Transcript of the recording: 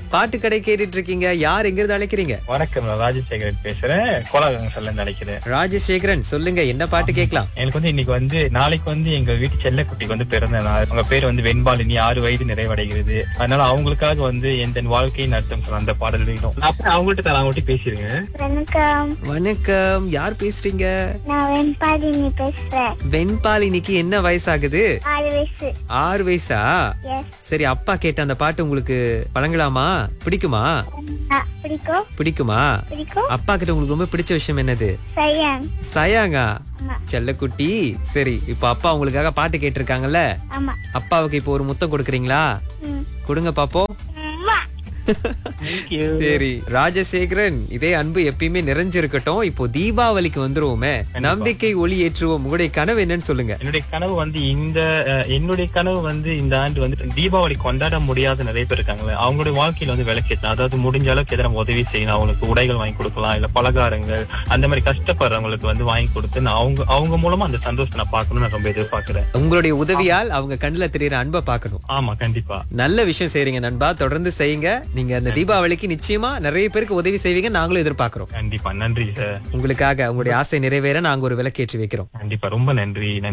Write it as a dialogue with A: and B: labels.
A: பாட்டு கடை கேட்டுட்டு இருக்கீங்க யார் எங்க இருந்து அழைக்கிறீங்க
B: வணக்கம் நான் ராஜசேகரன் பேசுறேன் கோலாகங்கல்ல நினைக்கிறேன்
A: ராஜசேகரன் சொல்லுங்க என்ன பாட்டு கேட்கலாம்
B: எனக்கு வந்து இன்னைக்கு வந்து நாளைக்கு வந்து எங்க வீட்டு செல்லக்குட்டிக்கு வந்து பிறந்த நாள் அவங்க பேர் வந்து வெண்பாலினி ஆறு வயது நிறைவடைகிறது அதனால அவங்களுக்காக வந்து எந்த வாழ்க்கையின் அர்த்தம் சொல்ல அந்த பாடல் வேணும் நான் அப்புறம் அவங்கள்ட்ட தரேன் அவங்கள்ட்ட பேசிடுங்க
C: வணக்கம்
A: வணக்கம் யார் பேசுறீங்க
C: நான் வெண்பாடினி பேசுறேன்
A: வெண்பாலினிக்கு என்ன வயசாகுது
C: ஆறு வயசு
A: ஆறு வயசா
C: எஸ்
A: சரி அப்பா கேட்ட அந்த பாட்டு உங்களுக்கு வழங்கலாமா பிடிக்குமா
C: பிடிக்கும்
A: பிடிக்குமா
C: பிடிக்கும்
A: அப்பா கிட்ட உங்களுக்கு ரொம்ப பிடிச்ச விஷயம் என்னது
C: சையன்
A: சயாங்கா
C: ஆமா
A: செல்லக்குட்டி சரி இப்ப அப்பா உங்களுக்காக பாட்டு கேட்டிருக்காங்கல்ல
C: ஆமா
A: அப்பாவுக்கு இப்போ ஒரு முத்தம் கொடுக்குறீங்களா
C: ம்.
A: கொடுங்க பாப்போம்
C: உம்மா.
B: தேங்க்யூ
A: சரி ராஜசேகரன் இதே அன்பு எப்பயுமே நிறைஞ்சிருக்கட்டும் இப்போ தீபாவளிக்கு வந்துருவோமே நம்பிக்கை ஒளி ஏற்றுவோம் உங்களுடைய கனவு என்னன்னு சொல்லுங்க
B: என்னுடைய கனவு வந்து இந்த அஹ், என்னுடைய கனவு வந்து இந்த ஆண்டு வந்து தீபாவளி கொண்டாட முடியாத நிறைய பேர் இருக்காங்களே அவங்களுடைய வாழ்க்கையில வந்து விளக்கேற்றணும் அதாவது முடிஞ்ச அளவுக்கு எதிர நம்ம உதவி செய்யணும் அவங்களுக்கு உடைகள் வாங்கி கொடுக்கலாம் இல்ல பலகாரங்கள் அந்த மாதிரி கஷ்டப்படுறவங்களுக்கு வந்து வாங்கி கொடுத்து நான் அவங்க அவங்க மூலமா அந்த சந்தோஷத்தை நான் பார்க்கணும்னு நான் ரொம்ப எதிர்பார்க்கிறேன்
A: உங்களுடைய உதவியால் அவங்க கண்ணுல தெரியற அன்பை பார்க்கணும்
B: ஆமா கண்டிப்பா
A: நல்ல விஷயம் செய்றீங்க நண்பா தொடர்ந்து செய்யுங்க நீங்க அந்த தீபாவளிக்கு நிச்சயமா நிறைய பேருக்கு உதவி செய்வீங்க நாங்களும் எதிர்பார்க்கிறோம்
B: கண்டிப்பா நன்றி சார்
A: உங்களுக்காக உங்களுடைய ஆசை நிறைவேற நாங்க ஒரு விளக்கேற்றி வைக்கிறோம்
B: கண்டிப்பா ரொம்ப நன்றி நன்றி